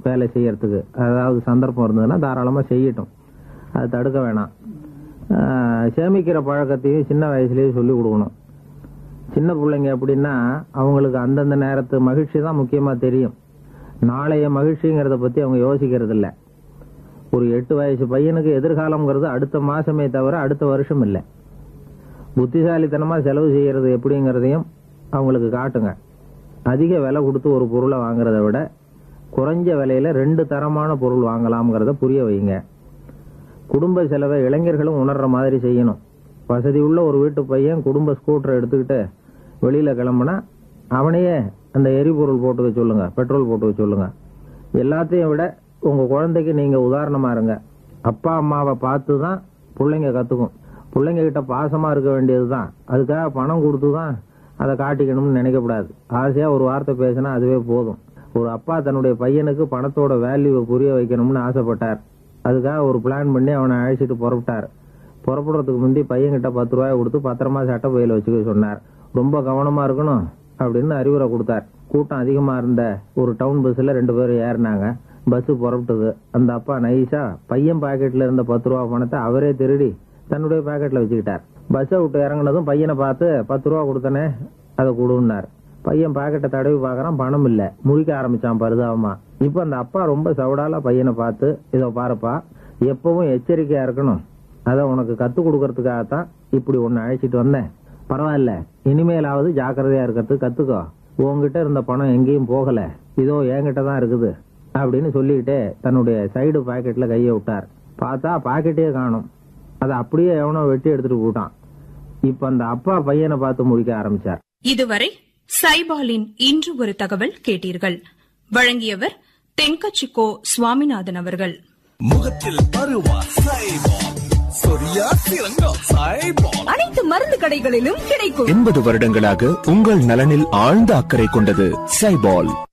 வேலை செய்யறதுக்கு அதாவது சந்தர்ப்பம் இருந்ததுன்னா தாராளமா செய்யட்டும் அதை தடுக்க வேணாம் ஆஹ் சேமிக்கிற பழக்கத்தையும் சின்ன வயசுலயே சொல்லி கொடுக்கணும் சின்ன பிள்ளைங்க எப்படின்னா அவங்களுக்கு அந்தந்த நேரத்து மகிழ்ச்சி தான் முக்கியமா தெரியும் நாளைய மகிழ்ச்சிங்கிறத பத்தி அவங்க யோசிக்கிறது இல்ல ஒரு எட்டு வயசு பையனுக்கு எதிர்காலம்ங்கிறது அடுத்த மாசமே தவிர அடுத்த வருஷம் இல்லை புத்திசாலித்தனமா செலவு செய்யறது எப்படிங்கிறதையும் அவங்களுக்கு காட்டுங்க அதிக விலை கொடுத்து ஒரு பொருளை வாங்குறதை விட குறைஞ்ச விலையில ரெண்டு தரமான பொருள் வாங்கலாம்ங்கிறத புரிய வைங்க குடும்ப செலவை இளைஞர்களும் உணர்ற மாதிரி செய்யணும் வசதி உள்ள ஒரு வீட்டு பையன் குடும்ப ஸ்கூட்டரை எடுத்துக்கிட்டு வெளியில கிளம்புனா அவனையே அந்த எரிபொருள் போட்டுக்க சொல்லுங்க பெட்ரோல் போட்டுக்க சொல்லுங்க எல்லாத்தையும் விட உங்க குழந்தைக்கு நீங்க உதாரணமா இருங்க அப்பா அம்மாவை பார்த்து தான் பிள்ளைங்க கத்துக்கும் பிள்ளைங்க கிட்ட பாசமா இருக்க வேண்டியதுதான் அதுக்காக பணம் கொடுத்து தான் அதை காட்டிக்கணும்னு நினைக்கக்கூடாது ஆசையா ஒரு வார்த்தை பேசினா அதுவே போதும் ஒரு அப்பா தன்னுடைய பையனுக்கு பணத்தோட வேல்யூவை புரிய வைக்கணும்னு ஆசைப்பட்டார் அதுக்காக ஒரு பிளான் பண்ணி அவனை அழைச்சிட்டு புறப்பட்டார் புறப்படுறதுக்கு முந்தி பையன்கிட்ட பத்து ரூபாய் கொடுத்து பத்திரமா சட்டை பையில வச்சுக்க சொன்னார் ரொம்ப கவனமா இருக்கணும் அப்படின்னு அறிவுரை கொடுத்தார் கூட்டம் அதிகமா இருந்த ஒரு டவுன் பஸ்ல ரெண்டு பேரும் ஏறினாங்க பஸ் புறப்பட்டது அந்த அப்பா நைஸா பையன் பாக்கெட்ல இருந்த பத்து ரூபா பணத்தை அவரே திருடி தன்னுடைய பாக்கெட்ல வச்சுக்கிட்டார் பஸ்ஸை விட்டு இறங்குனதும் பையனை பார்த்து பத்து ரூபா கொடுத்தனே அதை கொடுன்னார் பையன் பாக்கெட்டை தடவி பார்க்கறான் பணம் இல்ல முழிக்க ஆரம்பிச்சான் பரிதாபமா இப்ப அந்த அப்பா ரொம்ப சவடால பையனை பார்த்து இதோ பாருப்பா எப்பவும் எச்சரிக்கையா இருக்கணும் அத உனக்கு கத்து கொடுக்கறதுக்காகத்தான் இப்படி ஒன்னு அழைச்சிட்டு வந்தேன் பரவாயில்ல இனிமேலாவது ஜாக்கிரதையா இருக்கிறதுக்கு கத்துக்கோ உன்கிட்ட இருந்த பணம் எங்கேயும் போகல இதோ என்கிட்ட தான் இருக்குது அப்படின்னு சொல்லிக்கிட்டே தன்னுடைய சைடு பாக்கெட்ல கையை விட்டார் பார்த்தா பாக்கெட்டே காணும் அதை அப்படியே எவனோ வெட்டி எடுத்துட்டு போட்டான் இப்ப அந்த அப்பா பையனை பார்த்து முடிக்க ஆரம்பிச்சார் இதுவரை சைபாலின் இன்று ஒரு தகவல் கேட்டீர்கள் வழங்கியவர் தென்கச்சிக்கோ சுவாமிநாதன் அவர்கள் முகத்தில் பருவா சைபால் சொரியா சிறங்கா சைபால் அனைத்து மருந்து கடைகளிலும் கிடைக்கும் எண்பது வருடங்களாக உங்கள் நலனில் ஆழ்ந்த அக்கறை கொண்டது சைபால்